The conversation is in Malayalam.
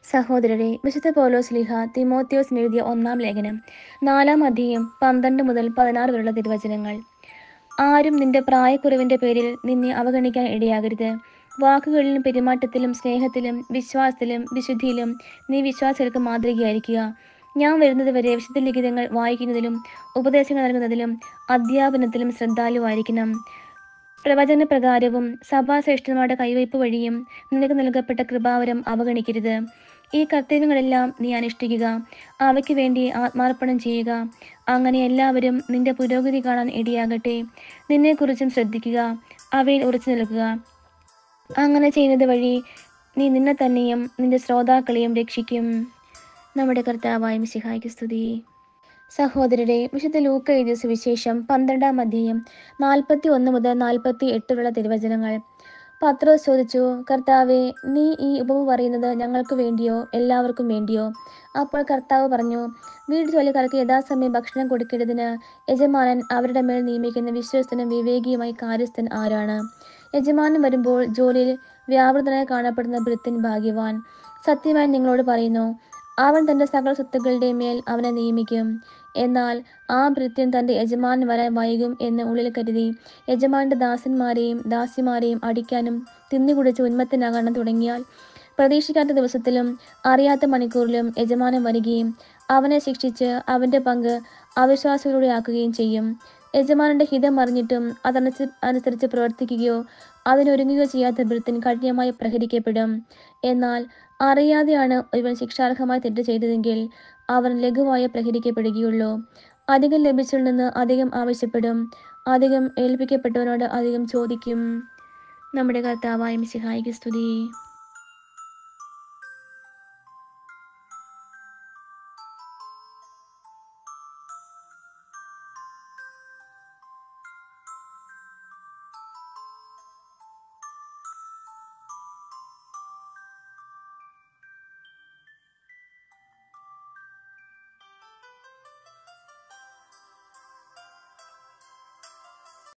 സഹോദരരെ വിശുദ്ധ പൗലോസ് ലിഹ തിമോത്തിയോസ് എഴുതിയ ഒന്നാം ലേഖനം നാലാം അധ്യായം പന്ത്രണ്ട് മുതൽ പതിനാറ് വരെയുള്ള തിരുവചനങ്ങൾ ആരും നിന്റെ പ്രായക്കുറവിന്റെ പേരിൽ നിന്നെ അവഗണിക്കാൻ ഇടയാകരുത് വാക്കുകളിലും പെരുമാറ്റത്തിലും സ്നേഹത്തിലും വിശ്വാസത്തിലും വിശുദ്ധിയിലും നീ വിശ്വാസികൾക്ക് മാതൃകയായിരിക്കുക ഞാൻ വരുന്നത് വരെ വിശുദ്ധ ലിഖിതങ്ങൾ വായിക്കുന്നതിലും ഉപദേശങ്ങൾ നൽകുന്നതിലും അധ്യാപനത്തിലും ശ്രദ്ധാലുവായിരിക്കണം പ്രവചന പ്രകാരവും സഭാശ്രേഷ്ഠന്മാരുടെ കൈവയ്പ് വഴിയും നിനക്ക് നൽകപ്പെട്ട കൃപാവരം അവഗണിക്കരുത് ഈ കർത്തവ്യങ്ങളെല്ലാം നീ അനുഷ്ഠിക്കുക അവയ്ക്ക് വേണ്ടി ആത്മാർപ്പണം ചെയ്യുക അങ്ങനെ എല്ലാവരും നിന്റെ പുരോഗതി കാണാൻ ഇടയാകട്ടെ നിന്നെക്കുറിച്ചും ശ്രദ്ധിക്കുക അവയിൽ ഉറച്ചു നിൽക്കുക അങ്ങനെ ചെയ്യുന്നത് വഴി നീ നിന്നെ തന്നെയും നിന്റെ ശ്രോതാക്കളെയും രക്ഷിക്കും നമ്മുടെ കർത്താവായ മിശിഹായ്ക്ക് സ്തുതി സഹോദരരെ വിശുദ്ധ ലൂക്ക എഴുതിയ സുവിശേഷം പന്ത്രണ്ടാം അധ്യായം നാൽപ്പത്തി ഒന്ന് മുതൽ നാൽപ്പത്തി എട്ടുള്ള തിരുവചനങ്ങൾ പത്രോസ് ചോദിച്ചു കർത്താവെ നീ ഈ ഉപമ പറയുന്നത് ഞങ്ങൾക്ക് വേണ്ടിയോ എല്ലാവർക്കും വേണ്ടിയോ അപ്പോൾ കർത്താവ് പറഞ്ഞു വീട്ടു ജോലിക്കാർക്ക് യഥാസമയം ഭക്ഷണം കൊടുക്കേണ്ടതിന് യജമാനൻ അവരുടെ മേൽ നിയമിക്കുന്ന വിശ്വസ്തനും വിവേകിയുമായി കാര്യസ്ഥൻ ആരാണ് യജമാനൻ വരുമ്പോൾ ജോലിയിൽ വ്യാപൃതനായി കാണപ്പെടുന്ന ഭൃത്യൻ ഭാഗ്യവാൻ സത്യമായി നിങ്ങളോട് പറയുന്നു അവൻ തന്റെ സകല സ്വത്തുക്കളുടെ മേൽ അവനെ നിയമിക്കും എന്നാൽ ആ ഭൃത്യൻ തന്റെ യജമാനൻ വരാൻ വൈകും എന്ന് ഉള്ളിൽ കരുതി യജമാന്റെ ദാസന്മാരെയും ദാസിമാരെയും അടിക്കാനും തിന്നുകുടിച്ച് ഉന്മത്തനാകാനും തുടങ്ങിയാൽ പ്രതീക്ഷിക്കാത്ത ദിവസത്തിലും അറിയാത്ത മണിക്കൂറിലും യജമാനൻ വരികയും അവനെ ശിക്ഷിച്ച് അവന്റെ പങ്ക് അവിശ്വാസികളുടെ ആക്കുകയും ചെയ്യും യജമാനന്റെ ഹിതം അറിഞ്ഞിട്ടും അതനുസ അനുസരിച്ച് പ്രവർത്തിക്കുകയോ അതിനൊരുങ്ങുകയോ ചെയ്യാത്ത ഭൃത്യൻ കഠിനമായി പ്രഹരിക്കപ്പെടും എന്നാൽ അറിയാതെയാണ് ഇവൻ ശിക്ഷാർഹമായി തെറ്റ് ചെയ്തതെങ്കിൽ അവൻ ലഘുവായി പ്രഹരിക്കപ്പെടുകയുള്ളൂ അധികം ലഭിച്ചതിൽ നിന്ന് അധികം ആവശ്യപ്പെടും അധികം ഏൽപ്പിക്കപ്പെട്ടവനോട് അധികം ചോദിക്കും നമ്മുടെ കർത്താവായ മിശിഹായിക്ക് സ്തുതി